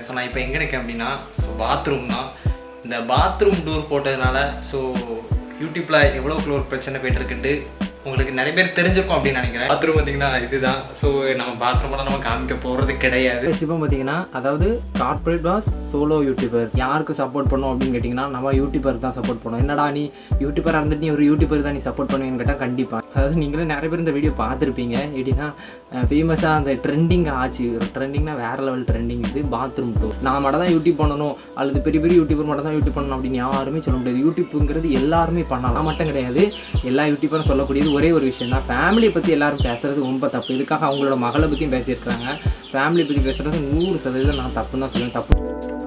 so நான் இப்போ எங்கே இருக்கேன் அப்படின்னா ஸோ பாத்ரூம் தான் இந்த பாத்ரூம் டூர் போட்டதுனால ஸோ யூடியூப்பில் எவ்வளோக்குள்ள ஒரு பிரச்சனை போயிட்டுருக்குன்ட்டு உங்களுக்கு நிறைய பேர் தெரிஞ்சிருக்கும் அப்படின்னு நினைக்கிறேன் பாத்ரூம் பார்த்தீங்கன்னா இதுதான் ஸோ நம்ம பாத்ரூமெல்லாம் நம்ம காமிக்க போகிறது கிடையாது இப்போ பார்த்தீங்கன்னா அதாவது கார்ப்பரேட் வாஸ் சோலோ யூடியூபர்ஸ் யாருக்கு சப்போர்ட் பண்ணும் அப்படின்னு கேட்டிங்கன்னா நம்ம யூடியூபருக்கு தான் சப்போர்ட் பண்ணுவோம் என்னடா நீ யூடியூபராக இருந்துட்டு நீ ஒரு யூடியூபர் தான் நீ சப்போர்ட் பண்ணுவீங்கன்னு கேட்டால் கண்டிப்பாக அதாவது நீங்களே நிறைய பேர் இந்த வீடியோ பார்த்துருப்பீங்க எப்படின்னா ஃபேமஸாக அந்த ட்ரெண்டிங் ஆச்சு ஒரு ட்ரெண்டிங்னா வேறு லெவல் ட்ரெண்டிங் இது பாத்ரூம் டூ நான் மட்டும் தான் யூடியூப் பண்ணணும் அல்லது பெரிய பெரிய யூடியூபர் மட்டும் தான் யூடியூப் பண்ணணும் அப்படின்னு யாருமே சொல்ல முடியாது யூடியூப்புங்கிறது எல்லாருமே பண்ணலாம் நான் மட்டும் கிடையாது எல்லா யூடியூபரும் சொல்லக்கூடியது ஒரே ஒரு விஷயம் தான் ஃபேமிலியை பற்றி எல்லாரும் பேசுறது ரொம்ப தப்பு இதுக்காக அவங்களோட மகளை பற்றியும் பேசியிருக்கிறாங்க ஃபேமிலி பற்றி பேசுறது நூறு சதவீதம் நான் தப்புன்னு தான் சொல்லுவேன் தப்பு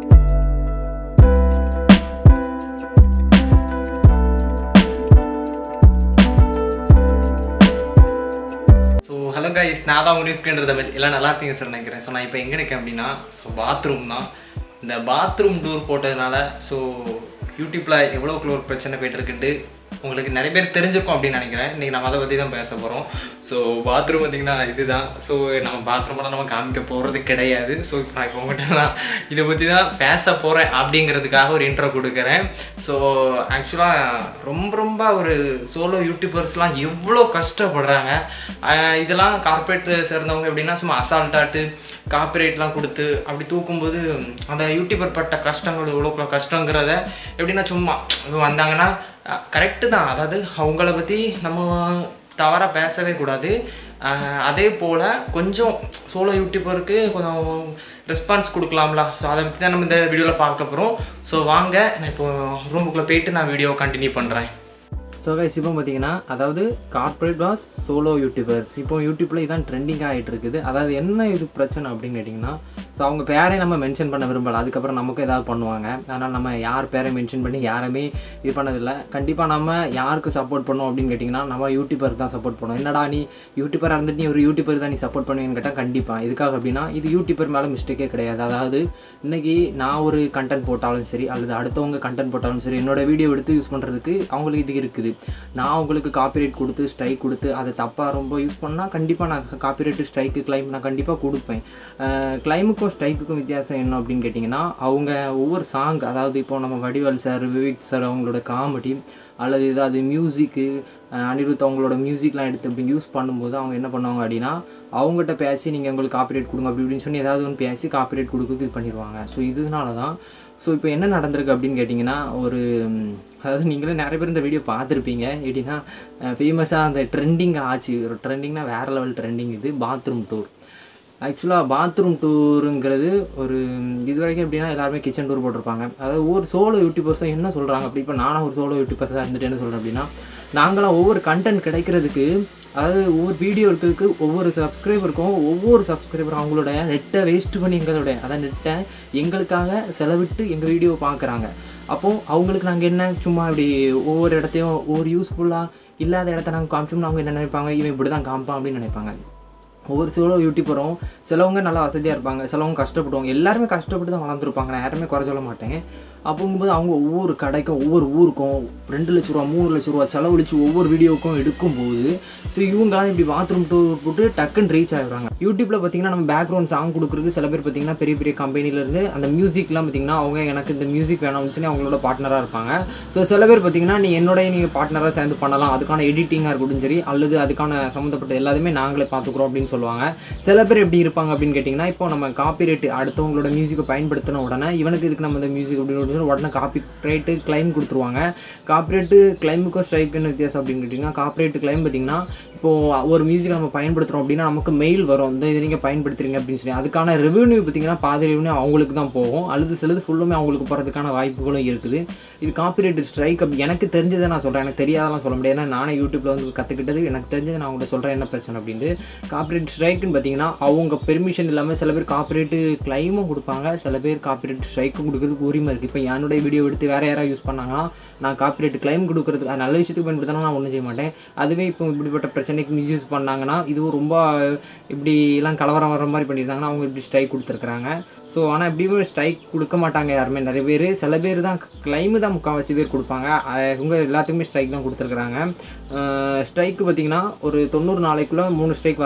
ஸோ ஹலோ கைஸ் நான் தான் நியூஸ்கின்ற தமிழ் எல்லாம் நல்லா இருப்பீங்க சார் நினைக்கிறேன் ஸோ நான் இப்போ எங்கே இருக்கேன் அப்படின்னா ஸோ பாத்ரூம் தான் இந்த பாத்ரூம் டூர் போட்டதுனால ஸோ யூடியூப்பில் எவ்வளோக்குள்ள ஒரு பிரச்சனை போயிட்டுருக்குன்ட்டு உங்களுக்கு நிறைய பேர் தெரிஞ்சிருக்கும் அப்படின்னு நினைக்கிறேன் இன்றைக்கி நம்ம அதை பற்றி தான் பேச போகிறோம் ஸோ பாத்ரூம் பார்த்திங்கன்னா இதுதான் ஸோ நம்ம பாத்ரூமெல்லாம் நம்ம காமிக்க போகிறது கிடையாது ஸோ இப்போ நான் இப்போ உங்கள்கிட்ட தான் இதை பற்றி தான் பேச போகிறேன் அப்படிங்கிறதுக்காக ஒரு இன்ட்ரோ கொடுக்குறேன் ஸோ ஆக்சுவலாக ரொம்ப ரொம்ப ஒரு சோலோ யூடியூபர்ஸ்லாம் எவ்வளோ கஷ்டப்படுறாங்க ஆஹ் இதெல்லாம் கார்ப்பரேட் சேர்ந்தவங்க எப்படின்னா சும்மா அசால்ட்டாட்டு காப்பிரைட்லாம் கொடுத்து அப்படி தூக்கும்போது அந்த யூடியூபர் பட்ட கஷ்டங்கள் எவ்வளோ கஷ்டங்கிறத எப்படின்னா சும்மா வந்தாங்கன்னா கரெக்டு தான் அதாவது அவங்கள பற்றி நம்ம தவறாக பேசவே கூடாது ஆஹ் அதே போல் கொஞ்சம் சோலோ யூடியூபருக்கு கொஞ்சம் ரெஸ்பான்ஸ் கொடுக்கலாம்ல ஸோ அதை பற்றி தான் நம்ம இந்த வீடியோவில் பார்க்க போகிறோம் ஸோ வாங்க நான் இப்போ ரூமுக்குள்ளே போயிட்டு நான் வீடியோ கண்டினியூ பண்ணுறேன் ஸோ கைஸ் இப்போ பார்த்தீங்கன்னா அதாவது கார்ப்பரேட் வாஸ் சோலோ யூடியூபர்ஸ் இப்போ யூடியூப்பில் இதான் ட்ரெண்டிங் ஆகிட்டு இருக்குது அதாவது என்ன இது பிரச்சனை அப்படின்னு கேட்டிங்கன்னா ஸோ அவங்க பேரை நம்ம மென்ஷன் பண்ண விரும்பல அதுக்கப்புறம் நமக்கு ஏதாவது பண்ணுவாங்க அதனால் நம்ம யார் பேரை மென்ஷன் பண்ணி யாருமே இது பண்ணதில்லை கண்டிப்பாக நம்ம யாருக்கு சப்போர்ட் பண்ணோம் அப்படின்னு கேட்டிங்கன்னா நம்ம யூடியூபருக்கு தான் சப்போர்ட் பண்ணுவோம் என்னடா நீ யூடியூபராக இருந்துட்டு நீ ஒரு யூடியூபர் தான் நீ சப்போர்ட் பண்ணுவீங்கன்னு கேட்டால் கண்டிப்பாக இதுக்காக அப்படின்னா இது யூடியூபர் மேலே மிஸ்டேக்கே கிடையாது அதாவது இன்றைக்கி நான் ஒரு கண்டென்ட் போட்டாலும் சரி அல்லது அடுத்தவங்க கண்டென்ட் போட்டாலும் சரி என்னோட வீடியோ எடுத்து யூஸ் பண்ணுறதுக்கு அவங்களுக்கு இது இருக்குது நான் உங்களுக்கு காப்பிரைட் கொடுத்து ஸ்ட்ரைக் கொடுத்து அதை தப்பாக ரொம்ப யூஸ் பண்ணால் கண்டிப்பாக நான் காப்பிரைட் ஸ்ட்ரைக்கு கிளைம் நான் கண்டிப்பாக கொடுப்பேன் கிளைமுக்கும் ஸ்ட்ரைக்குக்கும் வித்தியாசம் என்ன அப்படின்னு கேட்டிங்கன்னா அவங்க ஒவ்வொரு சாங் அதாவது இப்போ நம்ம வடிவேல் சார் விவேக் சார் அவங்களோட காமெடி அல்லது ஏதாவது மியூசிக்கு அனிருத் அவங்களோட மியூசிக்லாம் எடுத்து அப்படி யூஸ் பண்ணும்போது அவங்க என்ன பண்ணுவாங்க அப்படின்னா அவங்ககிட்ட பேசி நீங்கள் உங்களுக்கு காப்பிரைட் கொடுங்க அப்படி இப்படின்னு சொல்லி ஏதாவது ஒன்று பேசி காப்பிரைட் கொடுக்க இது பண்ணிடுவாங்க ஸோ இதனால தான் ஸோ இப்போ என்ன நடந்திருக்கு அப்படின்னு கேட்டிங்கன்னா ஒரு ம், அதாவது நீங்களே நிறைய பேர் இந்த வீடியோ பார்த்துருப்பீங்க எப்படின்னா ஃபேமஸாக அந்த ட்ரெண்டிங் ஆச்சு ஒரு ட்ரெண்டிங்னா வேறு லெவல் ட்ரெண்டிங் இது பாத்ரூம் டூர் ஆக்சுவலாக பாத்ரூம் டூருங்கிறது ஒரு இது வரைக்கும் எப்படின்னா எல்லாருமே கிச்சன் டூர் போட்டிருப்பாங்க அதாவது ஒவ்வொரு சோலோ யூடியூபர்ஸும் என்ன சொல்கிறாங்க அப்படி இப்போ நானும் ஒரு சோலோ யூடியூபர்ஸாக இருந்துட்டு என்ன சொல்கிறேன் அப்படின்னா நாங்களாம் ஒவ்வொரு கண்டென்ட் கிடைக்கிறதுக்கு அதாவது ஒவ்வொரு வீடியோ இருக்கிறதுக்கு ஒவ்வொரு சப்ஸ்கிரைபருக்கும் ஒவ்வொரு சப்ஸ்கிரைபரும் அவங்களோட நெட்டை வேஸ்ட் பண்ணி எங்களோட அதான் நெட்டை எங்களுக்காக செலவிட்டு எங்கள் வீடியோவை பார்க்குறாங்க அப்போது அவங்களுக்கு நாங்கள் என்ன சும்மா இப்படி ஒவ்வொரு இடத்தையும் ஒவ்வொரு யூஸ்ஃபுல்லாக இல்லாத இடத்த நாங்கள் காமிச்சோம்னா அவங்க என்ன நினைப்பாங்க இவன் இப்படி தான் காமிப்பான் அப்படின்னு நினைப்பாங்க ஒவ்வொரு சில யூடியூபரும் சிலவங்க நல்லா வசதியாக இருப்பாங்க சிலவங்க கஷ்டப்படுவாங்க எல்லாருமே கஷ்டப்பட்டு தான் வளர்ந்துருப்பாங்க நான் யாருமே குறை சொல்ல மாட்டேன் அப்போங்கும்போது அவங்க ஒவ்வொரு கடைக்கும் ஒவ்வொரு ஊருக்கும் ரெண்டு லட்ச ரூபா மூணு லட்ச ரூபா செலவழிச்சு ஒவ்வொரு வீடியோவுக்கும் எடுக்கும்போது ஸோ இவங்களாம் இப்படி பாத்ரூம் டூர் போட்டு டக்குன்னு ரீச் ஆகிடுறாங்க யூடியூப்பில் பார்த்தீங்கன்னா நம்ம பேக்ரவுண்ட் சாங் கொடுக்குறதுக்கு சில பேர் பார்த்தீங்கன்னா பெரிய பெரிய கம்பெனிலேருந்து அந்த மியூசிக்லாம் பார்த்தீங்கன்னா அவங்க எனக்கு இந்த மியூசிக் வேணும்னு சொல்லி அவங்களோட பார்ட்னராக இருப்பாங்க ஸோ சில பேர் பார்த்தீங்கன்னா நீ என்னோட நீங்கள் பார்ட்னராக சேர்ந்து பண்ணலாம் அதுக்கான எடிட்டிங்காக இருக்கட்டும் சரி அல்லது அதுக்கான சம்மந்தப்பட்ட எல்லாத்தையுமே நாங்களே பார்த்துக்குறோம் அப்படின்னு சொல்லுவாங்க சில பேர் எப்படி இருப்பாங்க அப்படின்னு கேட்டிங்கன்னா இப்போ நம்ம காப்பிரைட் அடுத்தவங்களோட மியூசிக்கை பயன்படுத்தின உடனே இவனுக்கு இதுக்கு நம்ம இந்த மியூசிக் அப்படின்னு சொல்லி உடனே காப்பி ரைட்டு கிளைம் கொடுத்துருவாங்க காப்பிரைட்டு கிளைமுக்கும் ஸ்ட்ரைக்குன்னு வித்தியாசம் அப்படின்னு கேட்டிங்கன்னா காப்பிரைட் கிளைம் பார்த்தீங்கன்னா இப்போது ஒரு மியூசிக் நம்ம பயன்படுத்துகிறோம் அப்படின்னா நமக்கு மெயில் வரும் இந்த இதை நீங்கள் பயன்படுத்துறீங்க அப்படின்னு சொல்லி அதுக்கான ரெவன்யூ பார்த்தீங்கன்னா பாதி ரெவன்யூ அவங்களுக்கு தான் போகும் அல்லது சிலது ஃபுல்லுமே அவங்களுக்கு போகிறதுக்கான வாய்ப்புகளும் இருக்குது இது காப்பிரைட் ஸ்ட்ரைக் அப்படி எனக்கு தெரிஞ்சதை நான் சொல்கிறேன் எனக்கு தெரியாதெல்லாம் சொல்ல முடியாது ஏன்னா நானே யூடியூப்பில் வந்து கற்றுக்கிட்டது எனக்கு தெரிஞ்சதை நான் உங்கள்கிட்ட சொல்கிறேன் என்ன பிரச்சனை அப்படின்ட்டு காப்பிரைட் ஸ்ட்ரைக்குன்னு பார்த்தீங்கன்னா அவங்க பெர்மிஷன் இல்லாமல் சில பேர் காப்பிரைட்டு கிளைமும் கொடுப்பாங்க சில பேர் காப்பிரைட் ஸ்ட்ரைக்கும் கொடுக்கறதுக்கு உரிமை இருக்குது இப்போ என்னுடைய வீடியோ எடுத்து வேறு யாராவது யூஸ் பண்ணாங்கன்னா நான் காப்பிரைட் கிளைம் கொடுக்கறதுக்கு அது நல்ல விஷயத்துக்கு பயன்படுத்தினா நான் ஒன்றும் செய்ய மாட்டேன் அதுவே இப்போ இப்படிப்பட்ட பிரச்சனைக்கு மிஸ்யூஸ் பண்ணாங்கன்னா இதுவும் ரொம்ப இப்படிலாம் கலவரம் வர மாதிரி பண்ணியிருந்தாங்கன்னா அவங்க இப்படி ஸ்ட்ரைக் கொடுத்துருக்குறாங்க ஸோ ஆனால் எப்படியும் ஸ்ட்ரைக் கொடுக்க மாட்டாங்க யாருமே நிறைய பேர் சில பேர் தான் கிளைமு தான் முக்கால்வாசி பேர் கொடுப்பாங்க அஹ் இவங்க எல்லாத்துக்குமே ஸ்ட்ரைக் தான் கொடுத்துருக்குறாங்க ஸ்ட்ரைக்கு பார்த்தீங்கன்னா ஒரு தொண்ணூறு நாளைக்குள்ளே மூணு ஸ்ட்ரைக் வராமல் நம்ம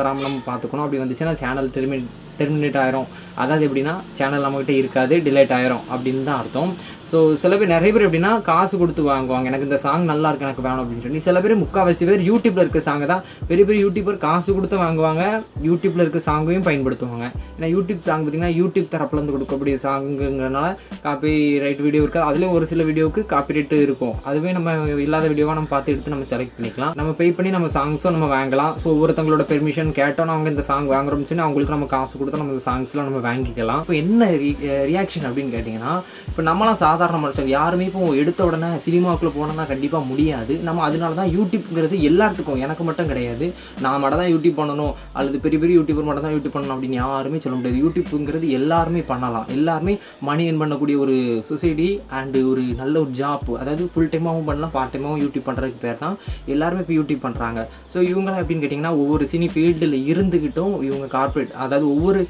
பார்த்துக்கணும் அப்படி வந்துச்சுன்னா சேனல் டெர்மின் டெர்மினேட் ஆயிரும் அதாவது எப்படின்னா சேனல் நம்மகிட்ட இருக்காது டிலேட் ஆயிரும் அப்படின்னு தான் அர்த்தம் ஸோ சில பேர் நிறைய பேர் எப்படின்னா காசு கொடுத்து வாங்குவாங்க எனக்கு இந்த சாங் நல்லா இருக்கு எனக்கு வேணும் அப்படின்னு சொல்லி சில பேர் முக்கால்வாசி பேர் யூடியூப்ல இருக்க சாங்கை தான் பெரிய பெரிய யூடியூபர் காசு கொடுத்து வாங்குவாங்க யூடியூப்ல இருக்க சாங்கையும் பயன்படுத்துவாங்க ஏன்னா யூடியூப் சாங் பார்த்தீங்கன்னா யூடியூப் தரப்புலேருந்து கொடுக்கக்கூடிய சாங்குங்கிறனால காப்பி ரைட் வீடியோ இருக்காது அதுலேயும் ஒரு சில வீடியோவுக்கு காப்பி ரைட் இருக்கும் அதுவே நம்ம இல்லாத வீடியோவாக நம்ம பார்த்து எடுத்து நம்ம செலக்ட் பண்ணிக்கலாம் நம்ம பே பண்ணி நம்ம சாங்ஸும் நம்ம வாங்கலாம் ஸோ ஒவ்வொருத்தங்களோட பெர்மிஷன் கேட்டோம் அவங்க இந்த சாங் வாங்குறோம்னு சொல்லி அவங்களுக்கு நம்ம காசு கொடுத்து நம்ம இந்த சாங்ஸ்லாம் நம்ம வாங்கிக்கலாம் இப்போ என்ன ரியாக்ஷன் அப்படின்னு கேட்டிங்கன்னா இப்போ நம்மளாம் சாதாரண மனுஷங்க யாருமே இப்போ எடுத்த உடனே சினிமாவுக்குள்ளே போனோம்னா கண்டிப்பாக முடியாது நம்ம அதனால தான் யூடியூப்ங்கிறது எல்லாத்துக்கும் எனக்கு மட்டும் கிடையாது நான் மட்டும் தான் யூடியூப் பண்ணணும் அல்லது பெரிய பெரிய யூடியூபர் மட்டும் தான் யூடியூப் பண்ணணும் அப்படின்னு யாருமே சொல்ல முடியாது யூடியூப்புங்கிறது எல்லாருமே பண்ணலாம் எல்லாருமே மணி earn பண்ணக்கூடிய ஒரு சொசைட்டி அண்டு ஒரு நல்ல ஒரு ஜாப் அதாவது ஃபுல் டைமாகவும் பண்ணலாம் பார்ட் டைமாகவும் யூடியூப் பண்ணுறதுக்கு பேர் தான் எல்லாருமே இப்போ யூடியூப் பண்ணுறாங்க ஸோ இவங்களாம் எப்படின்னு கேட்டிங்கன்னா ஒவ்வொரு சினி ஃபீல்டில் இருந்துக்கிட்டும் இவங்க கார்ப்பரேட் அதாவது ஒவ்வொரு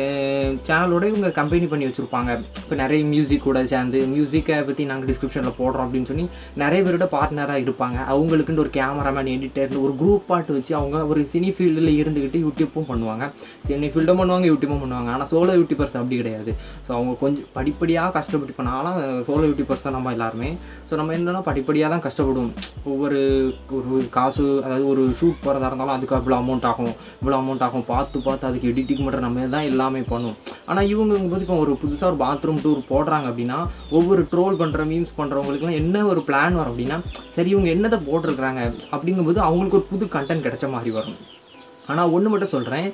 சேனலோட இவங்க கம்பெனி பண்ணி வச்சுருப்பாங்க இப்போ நிறைய மியூசிக் கூட சேர்ந்து மியூசிக்கை பற்றி நாங்கள் டிஸ்கிரிப்ஷனில் போடுறோம் அப்படின்னு சொல்லி நிறைய பேரோட பார்ட்னராக இருப்பாங்க அவங்களுக்குன்னு ஒரு கேமராமேன் எடிட்டர்னு ஒரு குரூப் பாட்டு வச்சு அவங்க ஒரு சினி ஃபீல்டில் இருந்துக்கிட்டு யூடியூப்பும் பண்ணுவாங்க சினி ஃபீல்டும் பண்ணுவாங்க யூடியூப்பும் பண்ணுவாங்க ஆனால் சோலோ யூடியூபர்ஸ் அப்படி கிடையாது ஸோ அவங்க கொஞ்சம் படிப்படியாக கஷ்டப்பட்டு பண்ணாலும் சோலோ யூடியூபர்ஸ் தான் நம்ம எல்லாருமே ஸோ நம்ம என்னென்னா படிப்படியாக தான் கஷ்டப்படுவோம் ஒவ்வொரு ஒரு ஒரு காசு அதாவது ஒரு ஷூட் போகிறதா இருந்தாலும் அதுக்கு அவ்வளோ அமௌண்ட் ஆகும் இவ்வளோ அமௌண்ட் ஆகும் பார்த்து பார்த்து அதுக்கு எடிட்டிங் பண்ணுற நம்ம தான் எல்லாமே பண்ணுவோம் ஆனால் இவங்க இப்போ ஒரு புதுசாக ஒரு பாத்ரூம் டூர் போடுறாங்க அப்படின்னா ஒவ்வொரு ட்ரோல் பண்ணுற மீம்ஸ் பண்ணுறவங்களுக்குலாம் என்ன ஒரு பிளான் வரும் அப்படின்னா சரி இவங்க என்னதை போட்டிருக்கிறாங்க அப்படிங்கும்போது அவங்களுக்கு ஒரு புது கண்டென்ட் கிடைச்ச மாதிரி வரும் ஆனால் ஒன்று மட்டும் சொல்கிறேன்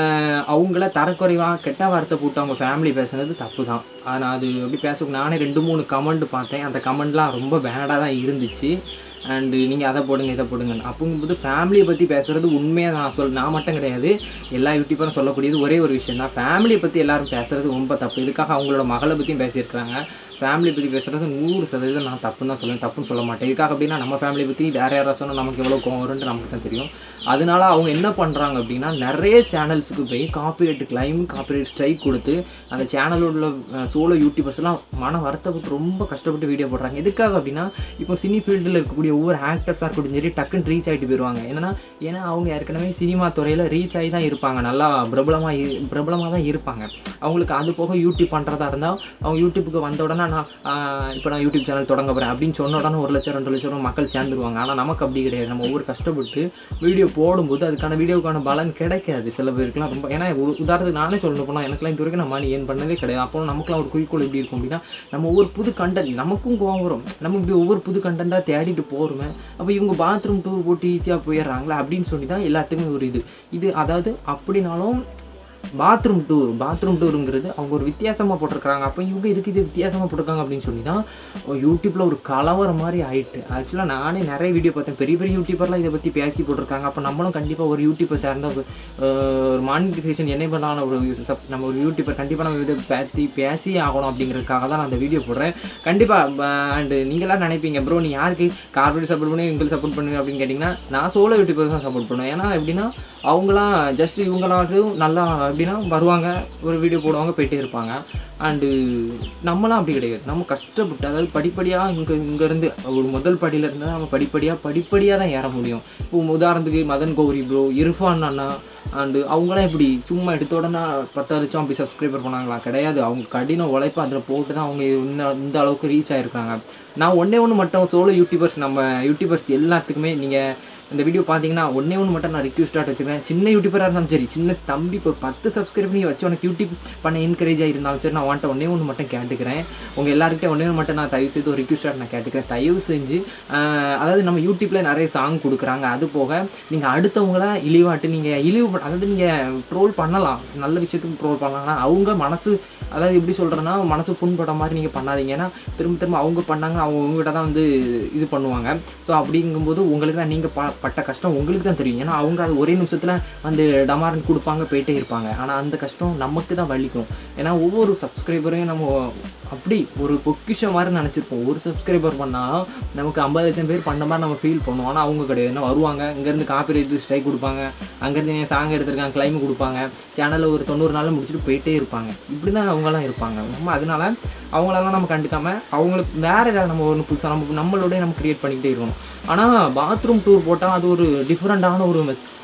அவங்கள தரக்குறைவாக கெட்ட வார்த்தை போட்டு அவங்க ஃபேமிலி பேசுனது தப்பு தான் ஆனால் அது அப்படி பேச நானே ரெண்டு மூணு கமெண்ட் பார்த்தேன் அந்த கமெண்ட்லாம் ரொம்ப பேடாக தான் இருந்துச்சு அண்டு நீங்கள் அதை போடுங்க இதை போடுங்க அப்போங்கும்போது ஃபேமிலியை பற்றி பேசுகிறது உண்மையாக நான் சொல் நான் மட்டும் கிடையாது எல்லா யூடியூபரும் சொல்லக்கூடியது ஒரே ஒரு விஷயம் தான் ஃபேமிலியை பற்றி எல்லாரும் பேசுகிறது ரொம்ப தப்பு இதுக்காக அவங்களோட மகளை பற்றியும் பேசியிருக்கிறாங்க ஃபேமிலி பற்றி பேசுகிறது நூறு சதவீதம் நான் தப்புன்னு தான் சொல்லுவேன் தப்புன்னு சொல்ல மாட்டேன் இதுக்காக அப்படின்னா நம்ம ஃபேமிலி பற்றி வேறு யாராவது சொன்னால் நமக்கு எவ்வளோ கோவம் வரும்னு நமக்கு தான் தெரியும் அதனால அவங்க என்ன பண்ணுறாங்க அப்படின்னா நிறைய சேனல்ஸுக்கு போய் காப்பிரைட் கிளைம் காப்பிரைட் ஸ்ட்ரைக் கொடுத்து அந்த சேனலில் உள்ள சோலோ யூடியூபர்ஸ்லாம் மன வருத்தப்பட்டு ரொம்ப கஷ்டப்பட்டு வீடியோ போடுறாங்க எதுக்காக அப்படின்னா இப்போ சினி ஃபீல்டில் இருக்கக்கூடிய ஒவ்வொரு ஆக்டர்ஸாக இருக்கட்டும் சரி டக்குன்னு ரீச் ஆகிட்டு போயிடுவாங்க என்னன்னா ஏன்னா அவங்க ஏற்கனவே சினிமா துறையில் ரீச் ஆகி தான் இருப்பாங்க நல்லா பிரபலமாக பிரபலமாக தான் இருப்பாங்க அவங்களுக்கு அது போக யூடியூப் பண்ணுறதா இருந்தால் அவங்க யூடியூப்புக்கு வந்த உடனே நான் இப்போ நான் யூடியூப் சேனல் தொடங்க போகிறேன் அப்படின்னு சொன்ன உடனே ஒரு லட்சம் ரெண்டு லட்சம் மக்கள் சேர்ந்துருவாங்க ஆனால் நமக்கு அப்படி கிடையாது நம்ம ஒவ்வொரு கஷ்டப்பட்டு வீடியோ போடும்போது அதுக்கான வீடியோக்கான பலன் கிடைக்காது சில பேருக்குலாம் ரொம்ப ஏன்னா ஒரு உதாரணத்துக்கு நானே சொல்லணும் போனால் எனக்குலாம் இது வரைக்கும் நான் மணி ஏன் பண்ணதே கிடையாது அப்போ நமக்குலாம் ஒரு குறிக்கோள் எப்படி இருக்கும் அப்படின்னா நம்ம ஒவ்வொரு புது கண்டென்ட் நமக்கும் கோவம் வரும் நம்ம இப்படி ஒவ்வொரு புது கண்டென்ட்டாக தேடிட்டு போகிறோமே அப்போ இவங்க பாத்ரூம் டூர் போட்டு ஈஸியாக போயிடுறாங்களே அப்படின்னு சொல்லி தான் எல்லாத்துக்குமே ஒரு இது இது அதாவது அப்படின்னாலும் பாத்ரூம் டூர் பாத்ரூம் டூருங்கிறது அவங்க ஒரு வித்தியாசமாக போட்டிருக்காங்க அப்போ இவங்க இதுக்கு இது வித்தியாசமாக போட்டிருக்காங்க அப்படின்னு சொல்லி தான் யூடியூப்பில் ஒரு கலவரம் மாதிரி ஆயிட்டு ஆக்சுவலாக நானே நிறைய வீடியோ பார்த்தேன் பெரிய பெரிய யூடியூபர்லாம் இதை பற்றி பேசி போட்டிருக்காங்க அப்போ நம்மளும் கண்டிப்பாக ஒரு யூடியூப்பர் சேர்ந்த ஒரு அஹ், ஒரு மானிட்டைசேஷன் என்ன பண்ணாலும் ஒரு சப் நம்ம ஒரு யூடியூபர் கண்டிப்பாக நம்ம இதை பற்றி பேசி ஆகணும் அப்படிங்கிறதுக்காக தான் நான் அந்த வீடியோ போடுறேன் கண்டிப்பாக அண்டு நீங்களாம் நினைப்பீங்க ப்ரோ நீ யாருக்கு கார்பரேட் சப்போர்ட் பண்ணி எங்களுக்கு சப்போர்ட் பண்ணுங்க அப்படின்னு கேட்டிங்கன்னா நான் சோலோ யூடியூபர் தான் சப்போர்ட் பண்ணுவேன் ஏன்னா எப்படின்னா அவங்களாம் ஜஸ்ட் இவங்களாட்டும் நல்லா எப்படின்னா வருவாங்க ஒரு வீடியோ போடுவாங்க போயிட்டே இருப்பாங்க அண்டு நம்மளாம் அப்படி கிடையாது நம்ம கஷ்டப்பட்டு அதாவது படிப்படியாக இங்கே இங்கேருந்து ஒரு முதல் படியில இருந்து நம்ம படிப்படியாக படிப்படியாக தான் ஏற முடியும் இப்போ உதாரணத்துக்கு மதன் கௌரி ப்ரோ இர்ஃபான் அண்ணா அண்டு அவங்களாம் இப்படி சும்மா எடுத்த உடனே பத்து லட்சம் அப்படி சப்ஸ்கிரைபர் பண்ணாங்களா கிடையாது அவங்க கடின உழைப்பு அதில் போட்டு தான் அவங்க இந்த இந்த அளவுக்கு ரீச் ஆகிருக்காங்க நான் ஒன்றே ஒன்று மட்டும் சோலோ யூடியூபர்ஸ் நம்ம யூடியூபர்ஸ் எல்லாத்துக்குமே நீங்கள் இந்த வீடியோ பார்த்தீங்கன்னா ஒன்றே ஒன்று மட்டும் நான் ரிக்வஸ்ட்டாக வச்சுருக்கேன் சின்ன யூடியூபராக இருந்தாலும் சரி சின்ன தம்பி இப்போ பத்து சப்ஸ்கிரைப் பண்ணி வச்சு உனக்கு யூடியூப் பண்ண என்கரேஜ் ஆகிருந்தாலும் சரி நான் வாண்ட்ட ஒன்றே ஒன்று மட்டும் கேட்டுக்கிறேன் உங்கள் எல்லாருக்கிட்டே ஒன்றே ஒன்று மட்டும் நான் தயவு செய்து ஒரு ரிக்வஸ்ட்டாக நான் கேட்டுக்கிறேன் தயவு செஞ்சு ஆஹ், அதாவது நம்ம யூடியூப்பில் நிறைய சாங் கொடுக்குறாங்க அது போக நீங்கள் அடுத்தவங்கள இழிவாட்டு நீங்கள் இழிவு பண்ண- அதாவது நீங்கள் ட்ரோல் பண்ணலாம் நல்ல விஷயத்துக்கு ட்ரோல் பண்ணலாம் ஆனால் அவங்க மனசு அதாவது எப்படி சொல்கிறேன்னா மனசு புண்பட மாதிரி நீங்கள் பண்ணாதீங்க ஏன்னா திரும்ப திரும்ப அவங்க பண்ணாங்க அவங்க உங்ககிட்ட தான் வந்து இது பண்ணுவாங்க ஸோ அப்படிங்கும்போது உங்களுக்கு தான் நீங்கள் ப பட்ட கஷ்டம் உங்களுக்கு தான் தெரியும் ஏன்னா அவங்க அது ஒரே நிமிஷத்தில் வந்து டமாரன் கொடுப்பாங்க போயிட்டே இருப்பாங்க ஆனால் அந்த கஷ்டம் நமக்கு தான் வலிக்கும் ஏன்னா ஒவ்வொரு சப்ஸ்கிரைபரையும் நம்ம அப்படி ஒரு பொக்கிஷம் மாதிரி நினச்சிருப்போம் ஒரு சப்ஸ்கிரைபர் பண்ணால் நமக்கு ஐம்பது லட்சம் பேர் பண்ண மாதிரி நம்ம ஃபீல் பண்ணுவோம் ஆனால் அவங்க கிடையாது ஏன்னா வருவாங்க இங்கேருந்து காப்பிரைட் ஸ்ட்ரைக் கொடுப்பாங்க அங்கேருந்து என் சாங் எடுத்திருக்காங்க கிளைம் கொடுப்பாங்க சேனலில் ஒரு தொண்ணூறு நாளில் முடிச்சுட்டு போயிட்டே இருப்பாங்க இப்படி தான் அவங்களாம் இருப்பாங்க நம்ம அதனால அவங்களெல்லாம் நம்ம கண்டுக்காம அவங்களுக்கு வேற ஏதாவது நம்ம ஒன்று புதுசாக நம்ம நம்மளோடய நம்ம க்ரியேட் பண்ணிக்கிட்டே இருக்கணும் ஆனால் பாத்ரூம் டூர் போட்டால் அது ஒரு டிஃப்ரெண்ட்டான ஒரு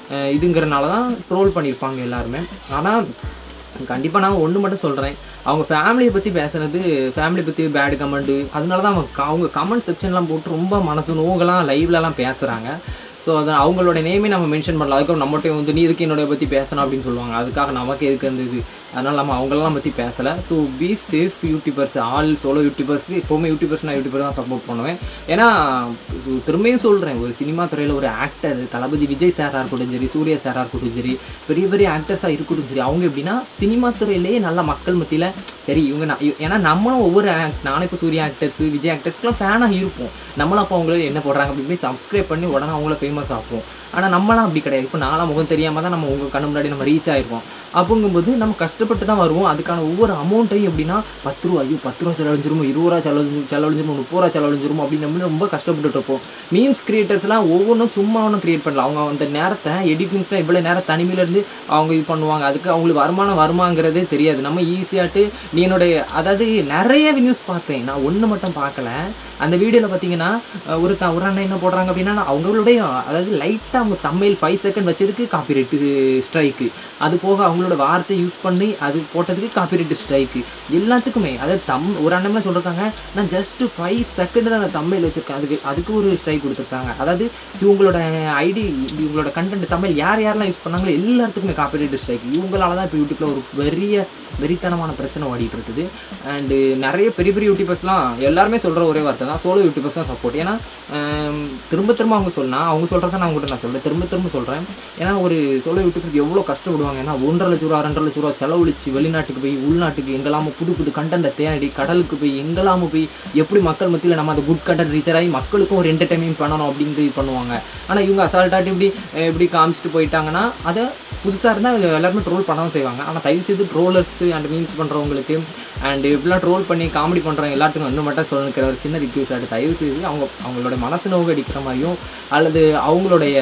அஹ் இதுங்கிறனால தான் ட்ரோல் பண்ணியிருப்பாங்க எல்லாருமே ஆனால் கண்டிப்பாக நான் ஒன்று மட்டும் சொல்கிறேன் அவங்க ஃபேமிலியை பற்றி பேசுனது ஃபேமிலி பற்றி பேட் கமெண்ட்டு அதனால தான் அவங்க க- அவங்க கமெண்ட் செக்ஷன்லாம் போட்டு ரொம்ப மனசு நோகலாம் லைவ்லலாம் பேசுகிறாங்க ஸோ அது அவங்களோட நேமே நம்ம மென்ஷன் பண்ணலாம் அதுக்கப்புறம் நம்மகிட்ட வந்து நீ இதுக்கு என்னோட பற்றி பேசணும் அப்படின்னு சொல்லுவாங்க அதுக்காக நமக்கு எதுக்கு அந்த இது அதனால் நம்ம அவங்களெல்லாம் பற்றி பேசலை so be safe YouTubers all solo யூடியூபர்ஸ்க்கு எப்போவுமே யூடியூபர்ஸ் நான் யூடியூபர் தான் சப்போர்ட் பண்ணுவேன் ஏன்னா இது திரும்பியும் சொல்கிறேன் ஒரு சினிமா துறையில் ஒரு ஆக்டர் தளபதி விஜய் சாராக இருக்கட்டும் சரி சூர்யா சாராக இருக்கட்டும் சரி பெரிய பெரிய ஆக்டர்ஸாக இருக்கட்டும் சரி அவங்க எப்படின்னா சினிமா துறையிலேயே நல்ல மக்கள் மத்தியில் சரி இவங்க நான் இ- ஏன்னா நம்மளும் ஒவ்வொரு ஆக்ட் நானும் இப்போ சூர்யா ஆக்டர்ஸ் விஜய் ஆக்டர்ஸ்க்குலாம் ஃபேனாக இருப்போம் நம்மளும் அப்போ அவங்கள என்ன போடுறாங்க அப்படின்னு போய் சப்ஸ்கிரைப் பண்ணி உடனே அவங்கள ஃபேமஸ் ஆகும் ஆனால் நம்மளாம் அப்படி கிடையாது இப்போ நாலாம் முகம் தெரியாமல் தான் நம்ம உங்கள் கண்ணு முன்னாடி நம்ம ரீச் ஆயிருப்போம் அப்போங்கும்போது நம்ம கஷ்டப்பட்டு தான் வருவோம் அதுக்கான ஒவ்வொரு அமௌண்ட்டையும் எப்படின்னா பத்து ரூபா ஐயோ பத்து ரூபா செலவழிஞ்சிருமோ இருபது ரூபா செலவழிஞ்சு செலவழிஞ்சிருமோ முப்பது ரூபா செலவழிஞ்சிருமோ அப்படின்னு நம்ம ரொம்ப கஷ்டப்பட்டுட்டு இருப்போம் மீம்ஸ் கிரியேட்டர்ஸ்லாம் ஒவ்வொன்றும் சும்மா ஒன்றும் கிரியேட் பண்ணல அவங்க அந்த நேரத்தை எடிட்டிங்க்கு இவ்வளோ நேரம் தனிமையில இருந்து அவங்க இது பண்ணுவாங்க அதுக்கு அவங்களுக்கு வருமானம் வருமாங்கிறதே தெரியாது நம்ம ஈஸியாட்டு நீ என்னுடைய அதாவது நிறைய நியூஸ் பார்த்தேன் நான் ஒன்று மட்டும் பார்க்கல அந்த வீடியோவில் பார்த்தீங்கன்னா அஹ், ஒரு த ஒரு அண்ணன் என்ன போடுறாங்க அப்படின்னா அவங்களுடைய அதாவது லைட்டாக அவங்க தமிழ் ஃபைவ் செகண்ட் வச்சதுக்கு காப்பிரைட்டு ஸ்ட்ரைக்கு அது போக அவங்களோட வார்த்தை யூஸ் பண்ணி அது போட்டதுக்கு காப்பிரைட்டு ஸ்ட்ரைக்கு எல்லாத்துக்குமே அதாவது தம் ஒரு அண்ணன் சொல்லிருக்காங்க நான் ஜஸ்ட் ஃபைவ் செகண்ட் தான் அந்த தமிழ் வச்சுருக்கேன் அதுக்கு அதுக்கு ஒரு ஸ்ட்ரைக் கொடுத்துருக்காங்க அதாவது இவங்களோட ஐடி இவங்களோட கண்டென்ட் தமிழ் யார் யாரெல்லாம் யூஸ் பண்ணாங்களோ எல்லாத்துக்குமே காப்பிரைட் ஸ்ட்ரைக் இவங்களால தான் இப்போ யூடியூப்ல ஒரு பெரிய வெறித்தனமான பிரச்சனை ஓடிட்டு இருக்குது அண்டு நிறைய பெரிய பெரிய யூடியூபர்ஸ்லாம் எல்லாருமே சொல்கிற ஒரே வார்த்தை தான் சோலோ யூடியூபர்ஸ் தான் சப்போர்ட் ஏன்னா ஆம், திரும்ப திரும்ப அவங்க சொன்னா அவங்க சொல்கிறத நான் உங்கள்கிட்ட நான் சொல்கிறேன் திரும்ப திரும்ப சொல்கிறேன் ஏன்னா ஒரு சோலோ யூடியூபருக்கு எவ்வளோ கஷ்டப்படுவாங்க ஏன்னா ஒன்றரை லட்ச ரூபா ரெண்டரை லட்ச ரூபா செலவழிச்சு வெளிநாட்டுக்கு போய் உள்நாட்டுக்கு எங்கெல்லாம புது புது கண்டென்ட்டை தேடி கடலுக்கு போய் எங்கெல்லாம போய் எப்படி மக்கள் மத்தியில் நம்ம அந்த குட் கண்டென்ட் ரீச்சர் ஆகி மக்களுக்கும் ஒரு என்டர்டைன்மெண்ட் பண்ணணும் அப்படின்ட்டு இது பண்ணுவாங்க ஆனால் இவங்க அசால்ட்டாட்டி இப்படி அஹ், இப்படி காமிச்சிட்டு போயிட்டாங்கன்னா அதை புதுசாக இருந்தால் எல்லாருமே ட்ரோல் பண்ணவும் செய்வாங்க ஆனால் தயவு செய்து ட்ரோலர்ஸ் அண்ட் மீன்ஸ் பண்ணுறவங்களுக்கு அண்ட் இப்படிலாம் ட்ரோல் பண்ணி காமெடி பண்ணுறவங்க எல்லாத்துக்கும் இன்னும் மட்டும் சொல்லிக்கிற ஒரு சின்ன ரிக்யூஸ் ஆட்டு தயவு செய்து அவங்க அவங்களோட மனசு நோவு அடிக்கிற மாதிரியும் அல்லது அவங்களுடைய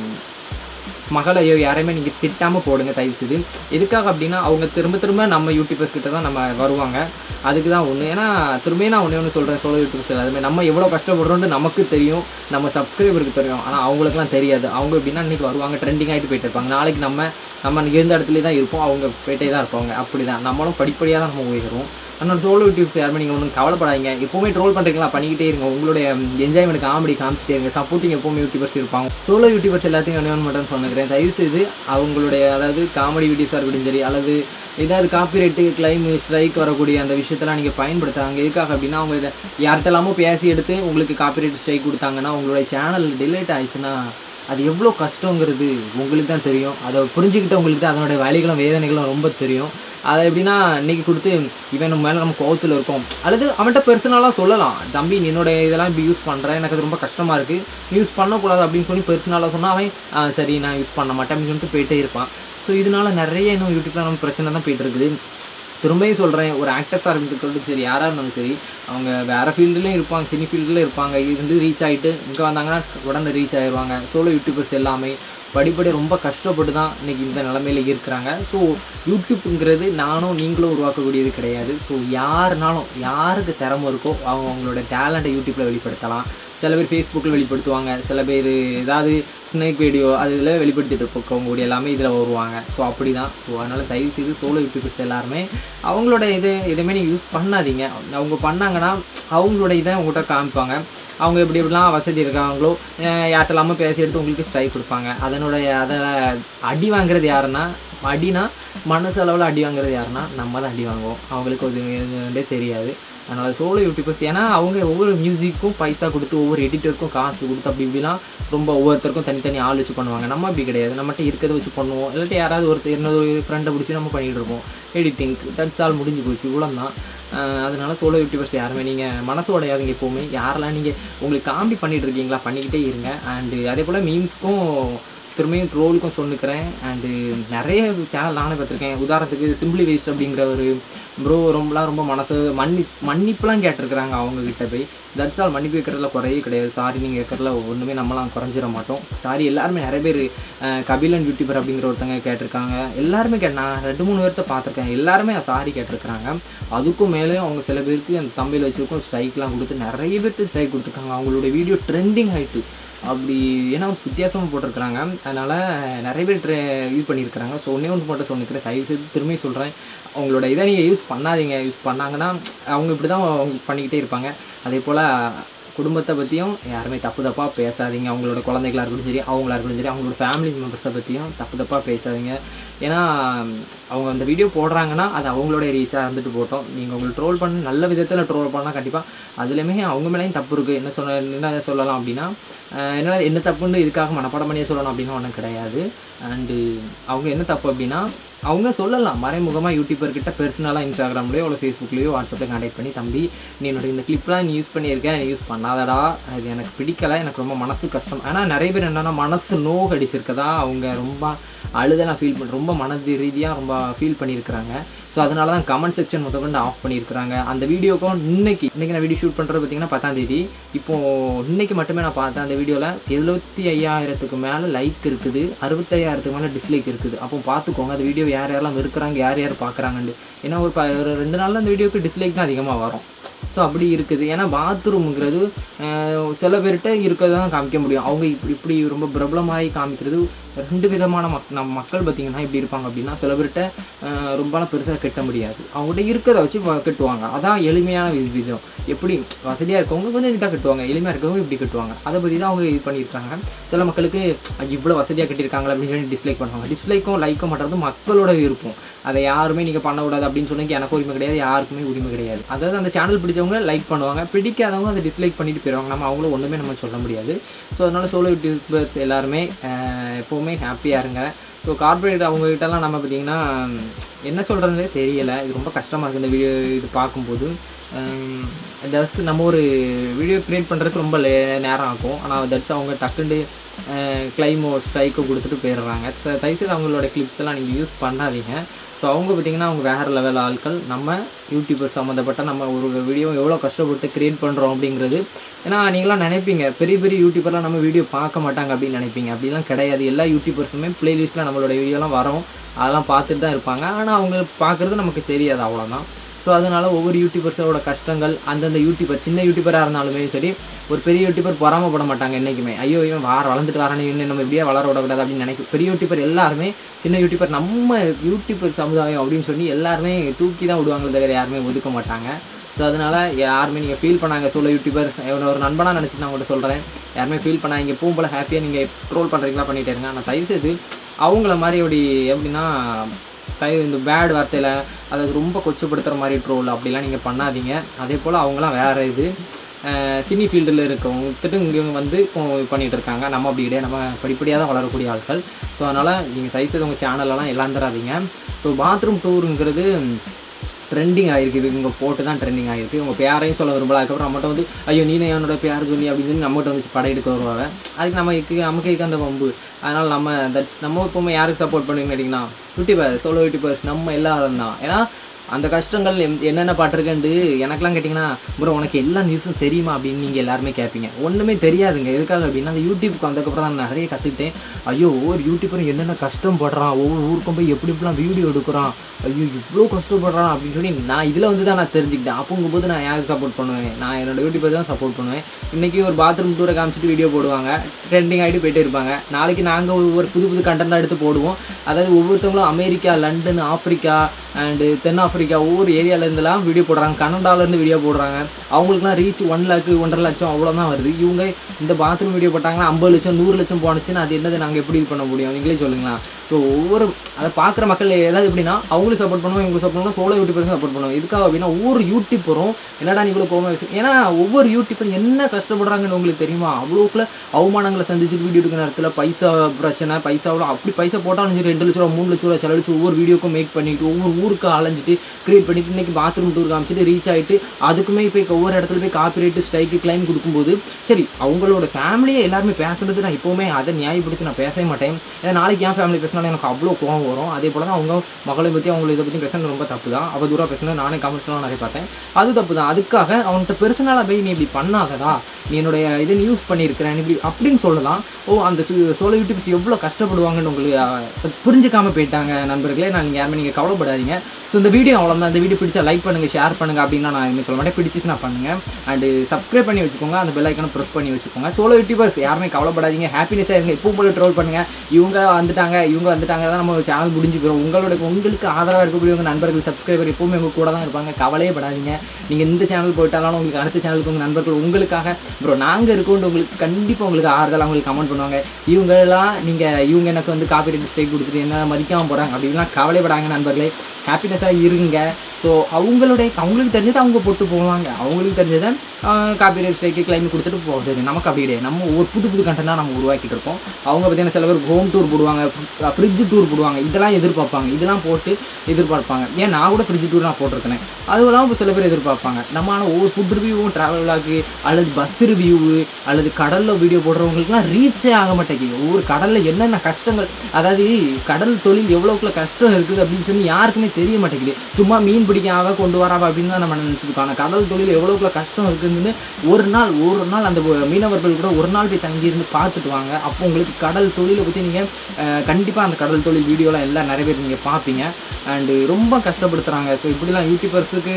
மகளையோ யாரையுமே நீங்கள் திட்டாமல் போடுங்க தயவு செய்து எதுக்காக அப்படின்னா அவங்க திரும்ப திரும்ப நம்ம யூடியூபர்ஸ் கிட்ட தான் நம்ம வருவாங்க அதுக்கு தான் ஒன்று ஏன்னா திரும்பியும் நான் ஒன்றே ஒன்று சொல்கிறேன் சோலோ யூடியூப்ஸ் எல்லாருமே நம்ம எவ்வளோ கஷ்டப்படுறோம்னு நமக்கு தெரியும் நம்ம சப்ஸ்கிரைபருக்கு தெரியும் ஆனால் அவங்களுக்குலாம் தெரியாது அவங்க எப்படின்னா இன்றைக்கி வருவாங்க ட்ரெண்டிங் ஆகிட்டு போயிட்டு இருப்பாங்க நாளைக்கு நம்ம நம்ம இருந்த இடத்துல தான் இருப்போம் அவங்க போயிட்டே தான் இருப்பாங்க அப்படி தான் நம்மளும் படிப்படியாக தான் நம்ம உயர்வோம் அதனால சோலோ யூடியூப்ஸ் யாருமே நீங்கள் ஒன்றும் கவலைப்படாதீங்க எப்போவுமே ட்ரோல் பண்ணுறீங்களா பண்ணிக்கிட்டே இருங்க உங்களுடைய என்ஜாய்மெண்ட் காமெடி காமிச்சிட்டே இருங்க சப்போர்ட்டிங் எப்போவுமே யூடியூபர்ஸ் இருப்பாங்க சோலோ யூடியூபர்ஸ் எல்லாத்தையும் ஒன்று மட்டும் சொன்னுக்கிறேன் தயவு செய்து அவங்களுடைய அதாவது காமெடி வீடியோஸாக இருக்கட்டும் சரி அல்லது ஏதாவது காப்பிரைட்டு கிளைம் ஸ்ட்ரைக் வரக்கூடிய அந்த விஷயத்தெல்லாம் நீங்கள் பயன்படுத்துறாங்க எதுக்காக அப்படின்னா அவங்க இதை யார்கிட்டலாமோ பேசி எடுத்து உங்களுக்கு காப்பிரைட் ஸ்ட்ரைக் கொடுத்தாங்கன்னா உங்களுடைய சேனல் டிலேட் ஆயிடுச்சுன்னா அது எவ்வளோ கஷ்டங்கிறது உங்களுக்கு தான் தெரியும் அதை புரிஞ்சுக்கிட்டவங்களுக்கு தான் அதனுடைய வலிகளும் வேதனைகளும் ரொம்ப தெரியும் அதை எப்படின்னா இன்னைக்கு கொடுத்து இவன் நம்ம மேலே நம்ம கோவத்தில் இருக்கோம் அல்லது அவன்கிட்ட பர்சனலாக சொல்லலாம் தம்பி நீ என்னோட இதெல்லாம் இப்படி யூஸ் பண்ணுறேன் எனக்கு அது ரொம்ப கஷ்டமாக இருக்குது நீ யூஸ் பண்ணக்கூடாது அப்படின்னு சொல்லி பர்சனலாக சொன்னால் அவன் "ஆ, சரி நான் யூஸ் பண்ண மாட்டேன் அப்படின்னு சொல்லிட்டு போயிட்டே இருப்பான் ஸோ இதனால நிறைய இன்னும் யூடியூப்ல நம்ம பிரச்சனை தான் போயிட்டு இருக்குது திரும்பியும் சொல்கிறேன் ஒரு ஆக்டர்ஸாக இருக்கட்டும் சரி யாராக இருந்தாலும் சரி அவங்க வேறு ஃபீல்டுலேயும் இருப்பாங்க சினி ஃபீல்டில் இருப்பாங்க இருந்து ரீச் ஆகிட்டு இங்கே வந்தாங்கன்னா உடனே ரீச் ஆயிடுவாங்க சோலோ யூடியூபர்ஸ் எல்லாமே படிப்படி ரொம்ப கஷ்டப்பட்டு தான் இன்றைக்கி இந்த நிலமையில இருக்கிறாங்க ஸோ யூடியூப்புங்கிறது நானும் நீங்களும் உருவாக்கக்கூடியது கிடையாது ஸோ யாருனாலும் யாருக்கு திறமை இருக்கோ அவங்க அவங்களோட டேலண்ட்டை யூடியூப்பில் வெளிப்படுத்தலாம் சில பேர் ஃபேஸ்புக்கில் வெளிப்படுத்துவாங்க சில பேர் ஏதாவது ஸ்னேக் வீடியோ அதில் வெளிப்படுத்திட்டு இருக்கவங்க எல்லாமே இதில் வருவாங்க ஸோ அப்படி தான் ஸோ அதனால் தயவு செய்து சோலோ யூடியூபர்ஸ் எல்லாருமே அவங்களோட இது எதுவுமே நீங்கள் யூஸ் பண்ணாதீங்க அவங்க பண்ணாங்கன்னா அவங்களோட இதை உங்கள்கிட்ட காமிப்பாங்க அவங்க எப்படி எப்படிலாம் வசதி இருக்காங்களோ அஹ் யார்கிட்ட இல்லாமல் பேசி எடுத்து உங்களுக்கு ஸ்ட்ரைக் கொடுப்பாங்க அதனுடைய அதில் அடி வாங்குறது யாருன்னா அடினா மனசு அளவில் அடி வாங்குறது யாருன்னா நம்ம தான் அடி வாங்குவோம் அவங்களுக்கு ஒரு இதுவே தெரியாது அதனால் சோலோ யூடியூபர்ஸ் ஏன்னா அவங்க ஒவ்வொரு மியூசிக்கும் பைசா கொடுத்து ஒவ்வொரு எடிட்டருக்கும் காசு கொடுத்து அப்படி இப்படிலாம் ரொம்ப ஒவ்வொருத்தருக்கும் தனித்தனி ஆள் வச்சு பண்ணுவாங்க நம்ம அப்படி கிடையாது நம்மகிட்ட இருக்கிறத வச்சு பண்ணுவோம் இல்லாட்டி யாராவது ஒருத்தர் இன்னொரு ஃப்ரெண்டை பிடிச்சி நம்ம பண்ணிகிட்டு இருப்போம் எடிட்டிங் தட்ஸ் ஆல் முடிஞ்சு போச்சு இவ்வளோ தான் அதனால சோலோ யூடியூபர்ஸ் யாருமே நீங்கள் மனசு உடையாதுங்க எப்போவுமே யாரெல்லாம் நீங்கள் உங்களுக்கு காமெடி பண்ணிட்டு இருக்கீங்களா பண்ணிக்கிட்டே இருங்க அண்டு அதே போல் மீம்ஸ்க்கும் திரும்பியும் ட்ரோலுக்கும் சொன்னுக்கிறேன் அண்டு நிறைய சேனல் நானே பார்த்துருக்கேன் உதாரணத்துக்கு சிம்பிளி வேஸ்ட் அப்படிங்கிற ஒரு ப்ரோ ரொம்பலாம் ரொம்ப மனசு மன்னி மன்னிப்புலாம் கேட்டிருக்கிறாங்க அவங்க கிட்ட போய் தட்ஸ் ஆல் மன்னிப்பு வைக்கிறதுல குறையே கிடையாது சாரி நீங்கள் கேட்கறதுல ஒன்றுமே நம்மலாம் குறைஞ்சிட மாட்டோம் சாரி எல்லாருமே நிறைய பேர் அஹ், கபிலன் யூடியூபர் அப்படிங்கிற ஒருத்தங்க கேட்டிருக்காங்க எல்லாருமே கே நான் ரெண்டு மூணு பேர்த்த பார்த்துருக்கேன் எல்லாருமே சாரி கேட்டிருக்கிறாங்க அதுக்கும் மேலே அவங்க சில பேருக்கு அந்த தமிழ் வச்சிருக்கும் ஸ்ட்ரைக்லாம் கொடுத்து நிறைய பேருக்கு ஸ்ட்ரைக் கொடுத்துருக்காங்க அவங்களோட வீடியோ ட்ரெண்டிங் ஆயிட்டு அப்படி ஏன்னா வித்தியாசமாக போட்டிருக்கிறாங்க அதனால் நிறைய பேர் ட்ரை யூஸ் பண்ணியிருக்கிறாங்க ஸோ ஒன்றே ஒன்று மட்டும் சொல்லிக்கிறேன் தயவு செய்து திரும்பி சொல்கிறேன் அவங்களோட இதை நீங்கள் யூஸ் பண்ணாதீங்க யூஸ் பண்ணாங்கன்னா அவங்க இப்படி தான் பண்ணிக்கிட்டே இருப்பாங்க அதே போல் குடும்பத்தை பற்றியும் யாருமே தப்பு தப்பாக பேசாதீங்க அவங்களோட குழந்தைகளா இருக்கட்டும் சரி அவங்களா இருக்கட்டும் சரி அவங்களோட ஃபேமிலி மெம்பர்ஸை பற்றியும் தப்பு தப்பாக பேசாதீங்க ஏன்னா அவங்க அந்த வீடியோ போடுறாங்கன்னா அது அவங்களோட ரீச்சாக இருந்துட்டு போட்டோம் நீங்கள் உங்களை ட்ரோல் பண்ண நல்ல விதத்தில் ட்ரோல் பண்ணால் கண்டிப்பாக அதுலேயுமே அவங்க மேலேயும் தப்பு இருக்குது என்ன சொன்ன என்ன சொல்லலாம் அப்படின்னா அஹ் என்ன என்ன தப்புன்னு இதுக்காக மனப்பாடம் பண்ணியே சொல்லணும் அப்படின்னு ஒன்றும் கிடையாது அண்டு அவங்க என்ன தப்பு அப்படின்னா அவங்க சொல்லலாம் மறைமுகமாக யூடியூபர்கிட்ட பர்சனலாக இன்ஸ்டாகிராம்லேயோ இல்லை ஃபேஸ்புக்லேயோ வாட்ஸ்அப்பில் கான்டாக்ட் பண்ணி தம்பி நீ என்னோட இந்த கிளிப்லாம் நீ யூஸ் பண்ணியிருக்கேன் நீ யூஸ் பண்ணாதடா அது எனக்கு பிடிக்கல எனக்கு ரொம்ப மனசு கஷ்டம் ஆனால் நிறைய பேர் என்னன்னா மனசு நோக அடிச்சிருக்கதா அவங்க ரொம்ப அழுதெல்லாம் ஃபீல் பண்ணி ரொம்ப மனது ரீதியாக ரொம்ப ஃபீல் பண்ணியிருக்கிறாங்க ஸோ அதனால தான் கமெண்ட் செக்ஷன் முதற்கொண்டு ஆஃப் பண்ணியிருக்கிறாங்க அந்த வீடியோக்கும் இன்னைக்கு இன்னைக்கு நான் வீடியோ ஷூட் பண்ணுறது பார்த்தீங்கன்னா பத்தாம் தேதி இப்போது இன்னைக்கு மட்டுமே நான் பார்த்தேன் அந்த வீடியோவில் எழுபத்தி ஐயாயிரத்துக்கு மேலே லைக் இருக்குது அறுபத்தையாயிரத்துக்கு மேலே டிஸ்லைக் இருக்குது அப்போ பார்த்துக்கோங்க அந்த வீடியோ யார் யாரெல்லாம் வெறுக்கிறாங்க யார் யார் பார்க்குறாங்கன்னு ஏன்னா ஒரு ப ஒரு ரெண்டு நாளில் அந்த வீடியோக்கு டிஸ்லைக் தான் அதிகமாக வரும் ஸோ அப்படி இருக்குது ஏன்னா பாத்ரூமுங்கிறது சில பேர்கிட்ட இருக்கிறத தான் காமிக்க முடியும் அவங்க இப்படி இப்படி ரொம்ப பிரபலமாகி காமிக்கிறது ரெண்டு விதமான மக் நம்ம மக்கள் பார்த்திங்கன்னா எப்படி இருப்பாங்க அப்படின்னா சில பேர்கிட்ட அஹ், ரொம்பலாம் பெருசாக கட்ட முடியாது அவங்ககிட்ட இருக்கிறத வச்சு வ- கட்டுவாங்க அதான் எளிமையான வி- விதம் எப்படி வசதியாக இருக்கவங்க கொஞ்சம் இதாக கட்டுவாங்க எளிமையாக இருக்கவங்க இப்படி கட்டுவாங்க அதை பற்றி தான் அவங்க இது பண்ணியிருக்காங்க சில மக்களுக்கு "ஐயோ, இவ்வளோ வசதியாக கட்டியிருக்காங்களா அப்படின்னு சொல்லி டிஸ்லைக் பண்ணுவாங்க டிஸ்லைக்கும் லைக்கும் பண்ணுறது மக்களோட விருப்பம் அதை யாருமே நீங்கள் பண்ணக்கூடாது அப்படின்னு சொன்னீங்க எனக்கு உரிமை கிடையாது யாருக்குமே உரிமை கிடையாது அதாவது அந்த சேனல் பிடிச்சவங்க லைக் பண்ணுவாங்க பிடிக்காதவங்க அதை டிஸ்லைக் பண்ணிட்டு போயிடுவாங்க நம்ம அவங்களும் ஒன்றுமே நம்ம சொல்ல முடியாது ஸோ அதனால் சோலோ யூடியூபர்ஸ் எல்லாருமே அஹ், எப்போவுமே ஹாப்பியாக இருங்க ஸோ கார்பரேட் அவங்ககிட்டலாம் நம்ம பார்த்திங்கன்னா என்ன சொல்கிறதுனே தெரியலை இது ரொம்ப கஷ்டமாக இருக்குது இந்த வீடியோ இது பார்க்கும்போது தட்ஸ் நம்ம ஒரு வீடியோ க்ரியேட் பண்ணுறதுக்கு ரொம்ப லே நேரம் ஆகும் ஆனால் தட்ஸ் அவங்க டக்குண்டு கிளைமோ ஸ்ட்ரைக்கோ கொடுத்துட்டு போயிடுறாங்க ஸோ தயவுசெய்து அவங்களோட கிளிப்ஸ் எல்லாம் நீங்கள் யூஸ் பண்ணாதீங்க ஸோ அவங்க பார்த்திங்கன்னா அவங்க வேறு லெவல் ஆட்கள் நம்ம யூடியூபர் சம்மந்தப்பட்ட நம்ம ஒரு வீடியோ எவ்வளோ கஷ்டப்பட்டு க்ரியேட் பண்ணுறோம் அப்படிங்கிறது ஏன்னா நீங்களாம் நினைப்பீங்க பெரிய பெரிய யூடியூபர்லாம் நம்ம வீடியோ பார்க்க மாட்டாங்க அப்படின்னு நினைப்பீங்க அப்படிலாம் கிடையாது எல்லா யூடியூபர்ஸுமே ப்ளேலிஸ்ட்டில் நம்மளோட வீடியோலாம் வரும் அதெல்லாம் பார்த்துட்டு தான் இருப்பாங்க ஆனால் அவங்க பார்க்குறது நமக்கு தெரியாது அவ்வளோதான் ஸோ அதனால் ஒவ்வொரு யூடியூபர்ஸோட கஷ்டங்கள் அந்தந்த யூடியூபர் சின்ன யூடியூபராக இருந்தாலுமே சரி ஒரு பெரிய யூடியூபர் பொறாமப்பட மாட்டாங்க என்றைக்குமே ஐயோ இவன் வார வளர்ந்துட்டு வரானே இன்னும் நம்ம இப்படியே வளர விடக்கூடாது அப்படின்னு நினைக்கும் பெரிய யூடியூபர் எல்லாருமே சின்ன யூடியூபர் நம்ம யூடியூபர் சமுதாயம் அப்படின்னு சொல்லி எல்லாருமே தூக்கி தான் விடுவாங்களே தவிர யாருமே ஒதுக்க மாட்டாங்க ஸோ அதனால் யாருமே நீங்கள் ஃபீல் பண்ணாங்க சோலோ யூடியூபர்ஸ் ஒரு நண்பனாக நினச்சிட்டு நான் உங்கள்கிட்ட சொல்கிறேன் யாருமே ஃபீல் பண்ணாங்க எப்பவும் போல் ஹாப்பியாக நீங்கள் ட்ரோல் பண்ணுறீங்களா பண்ணிட்டே இருங்க ஆனால் தயவுசெய்து அவங்கள மாதிரி அப்படி எப்படின்னா கை இந்த பேட் வார்த்தையில் அதாவது ரொம்ப கொச்சப்படுத்துகிற மாதிரி ட்ரோல் அப்படிலாம் நீங்கள் பண்ணாதீங்க அதே போல் அவங்களாம் வேறு இது அஹ் சினி ஃபீல்டில் இருக்கவங்க இங்கே வந்து இப்போ பண்ணிகிட்டு இருக்காங்க நம்ம அப்படி கிடையாது நம்ம படிப்படியாக தான் வளரக்கூடிய ஆட்கள் ஸோ அதனால் நீங்கள் தயவுசெய்து உங்கள் சேனலெல்லாம் இழந்துடாதீங்க ஸோ பாத்ரூம் டூருங்கிறது ட்ரெண்டிங் ஆயிருக்கு இது இங்கே போட்டு தான் ட்ரெண்டிங் ஆயிருக்கு உங்கள் பேரையும் சொல்ல விரும்பல அதுக்கப்புறம் நம்மகிட்ட வந்து ஐயோ நீ என்னோட பேர் சொல்லி அப்படின்னு சொல்லி நம்மகிட்ட வந்து படையெடுக்க வருவாங்க அதுக்கு நமக்கு நமக்கு இருக்கு அந்த வம்பு அதனால் நம்ம தட்ஸ் நம்ம எப்பவுமே யாருக்கு சப்போர்ட் பண்ணுவீங்கன்னு கேட்டிங்கன்னா யூடியூபர் சோலோ யூடியூபர்ஸ் நம்ம எல்லாரும் தான் ஏன்னா அந்த கஷ்டங்கள் எம்- என்னென்ன பாட்டிருக்கேன்ட்டு எனக்கெல்லாம் கேட்டிங்கன்னா ப்ரோ உனக்கு எல்லா நியூஸும் தெரியுமா அப்படின்னு நீங்கள் எல்லாருமே கேட்பீங்க ஒன்றுமே தெரியாதுங்க எதுக்காக அப்படின்னா அந்த யூடியூப்க்கு வந்ததுக்கப்புறம் தான் நான் நிறைய கற்றுக்கிட்டேன் ஐயோ ஒவ்வொரு யூடியூபரும் என்னென்ன கஷ்டப்படுறான் ஒவ்வொரு ஊருக்கும் போய் எப்படி இப்படிலாம் வீடியோ எடுக்கிறான் ஐயோ இவ்வளோ கஷ்டப்படுறான் அப்படின்னு சொல்லி நான் இதில் வந்து தான் நான் தெரிஞ்சுக்கிட்டேன் அப்போங்கும்போது நான் யாருக்கு சப்போர்ட் பண்ணுவேன் நான் என்னோட யூடியூபர் தான் சப்போர்ட் பண்ணுவேன் இன்றைக்கி ஒரு பாத்ரூம் டூரை காமிச்சிட்டு வீடியோ போடுவாங்க ட்ரெண்டிங் ஆகிட்டு போயிட்டே இருப்பாங்க நாளைக்கு நாங்கள் ஒவ்வொரு புது புது கண்டென்ட்டாக எடுத்து போடுவோம் அதாவது ஒவ்வொருத்தவங்களும் அமெரிக்கா லண்டன் ஆப்பிரிக்கா அண்டு தென்னாப்பிரிக்கா ஒவ்வொரு ஏரியாவிலேருந்துலாம் வீடியோ போடுறாங்க கனடாலேருந்து வீடியோ போடுறாங்க அவங்களுக்குலாம் ரீச் ஒன் லேக்கு ஒன்றரை லட்சம் அவ்வளோதான் வருது இவங்க இந்த பாத்ரூம் வீடியோ போட்டாங்கன்னா ஐம்பது லட்சம் நூறு லட்சம் போனுச்சுன்னா அது என்னது நாங்கள் எப்படி இது பண்ண முடியும் நீங்களே சொல்லுங்களா ஸோ ஒவ்வொரு அதை பார்க்குற மக்கள் ஏதாவது எப்படின்னா அவங்களும் சப்போர்ட் பண்ணுவோம் இவங்களுக்கு சப்போர்ட் பண்ணுவோம் சோலோ யூடியூபர்ஸும் சப்போர்ட் பண்ணுவோம் இதுக்காக அப்படின்னா ஒவ்வொரு யூடியூப்பரும் என்னடா நீ இவ்வளோ கோவம் பேசு ஏன்னா ஒவ்வொரு யூடியூப்பர் என்ன கஷ்டப்படுறாங்கன்னு உங்களுக்கு தெரியுமா அவ்வளோக்குள்ள அவமானங்களை சந்திச்சுட்டு வீடியோ எடுக்கிற நேரத்தில் பைசா பிரச்சனை பைசாவில் அப்படி பைசா போட்டாலும் சரி ரெண்டு லட்ச ரூபா மூணு லட்ச ரூபா செலவழிச்சு ஒவ்வொரு வீடியோக்கும் மேக் பண்ணிட்டு ஒவ்வொரு ஊருக்கு அலைஞ்சிட்டு கிரியேட் பண்ணிட்டு இன்னைக்கு பாத்ரூம் டூர் காமிச்சிட்டு ரீச் ஆகிட்டு அதுக்குமே இப்போ ஒவ்வொரு இடத்துல போய் காப்பி ரைட்டு ஸ்ட்ரைக்கு கிளைம் கொடுக்கும்போது சரி அவங்களோட ஃபேமிலியை எல்லாருமே பேசுறது நான் எப்போவுமே அதை நியாயப்படுத்தி நான் பேசவே மாட்டேன் ஏன்னா நாளைக்கு என் ஃபேமிலி பேசினாலும் எனக்கு அவ்வளோ கோவம் வரும் அதே போல் தான் அவங்க மகளை பற்றி அவங்க இதை பற்றி பேசுறது ரொம்ப தப்பு தான் அவள் தூரம் பேசுனது நானே கமெண்ட்ஸ்லாம் நிறைய பார்த்தேன் அது தப்பு தான் அதுக்காக அவன்கிட்ட பெர்சனலாக போய் நீ இப்படி பண்ணாதடா நீ என்னுடைய இதை யூஸ் பண்ணியிருக்கிறேன் இப்படி அப்படின்னு சொல்லலாம் ஓ அந்த சோலோ யூடியூப்ஸ் எவ்வளோ கஷ்டப்படுவாங்கன்னு உங்களுக்கு அஹ், புரிஞ்சுக்காம போயிட்டாங்க நண்பர்களே நான் யாருமே நீங்கள் கவலைப்படாதீங்க கவலைப்படாதீங்க ஸோ இந்த வீடியோ அவ்வளோதான் இந்த வீடியோ பிடிச்சா லைக் பண்ணுங்கள் ஷேர் பண்ணுங்கள் அப்படின்னா நான் எதுவுமே சொல்ல மாட்டேன் பிடிச்சிச்சுன்னா பண்ணுங்கள் அண்டு சப்ஸ்கிரைப் பண்ணி வச்சுக்கோங்க அந்த பெல் ஐக்கனை ப்ரெஸ் பண்ணி வச்சுக்கோங்க சோலோ யூடியூபர்ஸ் யாருமே கவலைப்படாதீங்க ஹாப்பினஸாக இருங்க எப்பவும் போல ட்ரோல் பண்ணுங்கள் இவங்க வந்துட்டாங்க இவங்க வந்துட்டாங்க தான் நம்ம சேனல் முடிஞ்சு போயிடும் உங்களோட உங்களுக்கு ஆதரவாக இருக்கக்கூடிய உங்கள் நண்பர்கள் சப்ஸ்கிரைபர் எப்பவுமே உங்கள் கூட தான் இருப்பாங்க கவலையே படாதீங்க நீங்கள் இந்த சேனல் போயிட்டாலும் உங்களுக்கு அடுத்த சேனலுக்கு உங்கள் நண்பர்கள் உங்களுக்காக ப்ரோ நாங்கள் இருக்கோண்டு உங்களுக்கு கண்டிப்பாக உங்களுக்கு ஆறுதலாக உங்களுக்கு கமெண்ட் பண்ணுவாங்க இவங்கெல்லாம் நீங்கள் இவங்க எனக்கு வந்து காப்பி ரைட் ஸ்ட்ரைக் கொடுத்துட்டு என்ன மதிக்காமல் போகிறாங்க அப்படின்லாம் கவலைப்படாங்க நண்பர்களே ஹாப்பினஸாக இருங்க ஸோ அவங்களுடைய அவங்களுக்கு தெரிஞ்சதை அவங்க போட்டு போவாங்க அவங்களுக்கு தெரிஞ்சதை காப்பி ரைட் ஸ்ட்ரைக்கு கிளைம் கொடுத்துட்டு போகிறது நமக்கு அப்படி கிடையாது நம்ம ஒரு புது புது கண்டென்ட்டாக நம்ம உருவாக்கிட்டு இருக்கோம் அவங்க பார்த்தீங்கன்னா சில பேர் ஹோம் டூர் போடுவாங்க ஃப்ரிட்ஜ் டூர் போடுவாங்க இதெல்லாம் எதிர்பார்ப்பாங்க இதெல்லாம் போட்டு எதிர்பார்ப்பாங்க ஏன் நான் கூட ஃப்ரிட்ஜ் டூர் நான் போட்டிருக்கேன் அதுவெல்லாம் இப்போ சில பேர் எதிர்பார்ப்பாங்க நம்ம ஆனால் ஒவ்வொரு ஃபுட் ரிவ்யூவும் ட்ராவல் விளாக்கு அல்லது பஸ் ரிவ்யூவு அல்லது கடலில் வீடியோ போடுறவங்களுக்குலாம் ரீச்சே ஆக மாட்டேங்குது ஒவ்வொரு கடலில் என்னென்ன கஷ்டங்கள் அதாவது கடல் தொழில் எவ்வளோக்குள்ள கஷ்டம் இருக்குது அப்படின்னு சொல்லி யாருக்குமே தெரிய மாட்டேங்குது சும்மா மீன் பிடிக்காம கொண்டு வராம அப்படின்னு தான் நம்ம நினச்சிருக்கோம் ஆனால் கடல் தொழில் எவ்வளோக்குள்ள கஷ்டம் இருக்குதுன்னு ஒரு நாள் ஒரு நாள் அந்த மீனவர்கள் கூட ஒரு நாள் போய் தங்கியிருந்து பார்த்துட்டு வாங்க அப்போ உங்களுக்கு கடல் தொழிலை பற்றி நீங்கள் கண்டிப்பாக அந்த கடல் தொழில் வீடியோலாம் எல்லாம் நிறைய பேர் நீங்கள் பார்ப்பீங்க அண்டு ரொம்ப கஷ்டப்படுத்துகிறாங்க ஸோ இப்படிலாம் யூடியூபர்ஸுக்கு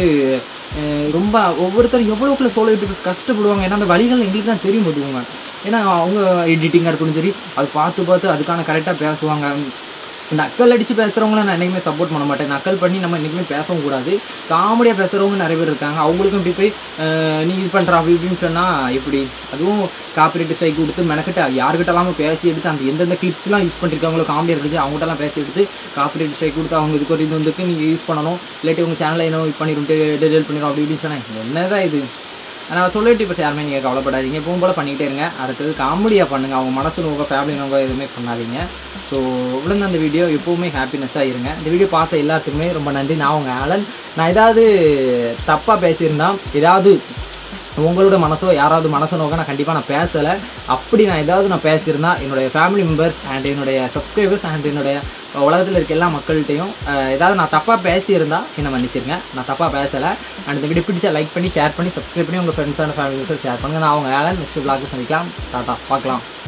அஹ் ரொம்ப ஒவ்வொருத்தரும் எவ்வளோக்குள்ள சோலோ யூடியூபர்ஸ் கஷ்டப்படுவாங்க ஏன்னா அந்த வழிகள் எங்களுக்கு தான் தெரியும் போதுவாங்க ஏன்னா அவங்க எடிட்டிங்காக இருக்கட்டும் சரி அது பார்த்து பார்த்து அதுக்கான கரெக்டாக பேசுவாங்க நக்கல் அடித்து பேசுகிறவங்கள நான் என்றைக்குமே சப்போர்ட் பண்ண மாட்டேன் நக்கல் பண்ணி நம்ம என்றைக்குமே பேசவும் கூடாது காமெடியாக பேசுகிறவங்க நிறைய பேர் இருக்காங்க அவங்களுக்கும் இப்படி போய் அஹ், நீ இது பண்ணுற அப்படி இப்படின்னு சொன்னால் இப்படி அதுவும் காப்பிரைட் சைக்கு கொடுத்து மெனக்கிட்ட யாருக்கிட்டலாம் பேசி எடுத்து அந்த எந்தெந்த கிளிப்ஸ்லாம் யூஸ் பண்ணிருக்காங்களோ காமெடியாக இருக்குது அவங்ககிட்டலாம் பேசி எடுத்து காப்பிரைட் சைக் கொடுத்து அவங்க இதுக்கு ஒரு இது வந்துருக்கு நீங்கள் யூஸ் பண்ணணும் இல்லாட்டி உங்கள் சேனலை என்ன இது பண்ணிடும் டெலிட் பண்ணிடும் அப்படி இப்படின்னு சொன்னேன் என்னதான் இது ஆனால் சொல்லிட்டு இப்போ யாருமே நீங்கள் கவலைப்படாதீங்க எப்பவும் போல் பண்ணிக்கிட்டே இருங்க அடுத்தது காமெடியாக பண்ணுங்கள் அவங்க மனசு நோக்க ஃபேமிலி நோக்க எதுவுமே பண்ணாதீங்க ஸோ இவ்வளோ அந்த வீடியோ எப்போவுமே ஹாப்பினஸ்ஸாக இருங்க இந்த வீடியோ பார்த்த எல்லாத்துக்குமே ரொம்ப நன்றி நான் உங்கள் ஆலன் நான் ஏதாவது தப்பாக பேசியிருந்தா ஏதாவது உங்களோட மனசோ யாராவது மனசோ நோக்க நான் கண்டிப்பாக நான் பேசலை அப்படி நான் ஏதாவது நான் பேசியிருந்தா என்னுடைய ஃபேமிலி மெம்பர்ஸ் அண்ட் என்னுடைய சப்ஸ்கிரைபர்ஸ் அண்ட் என்னுடைய உலகத்தில் இருக்க எல்லா மக்கள்கிட்டையும் அஹ், ஏதாவது நான் தப்பாக பேசியிருந்தா என்னை மன்னிச்சிருங்க நான் தப்பாக பேசலை அண்ட் இந்த வீடியோ பிடிச்சா லைக் பண்ணி ஷேர் பண்ணி சப்ஸ்கிரைப் பண்ணி உங்கள் ஃப்ரெண்ட்ஸ் அண்ட் ஃபேமிலி ஷேர் பண்ணுங்கள் நான் அவங்க ஆலன் நெக்ஸ்ட் பிளாக் சந்திக்கலாம் டாட்டா பார்க்கலாம்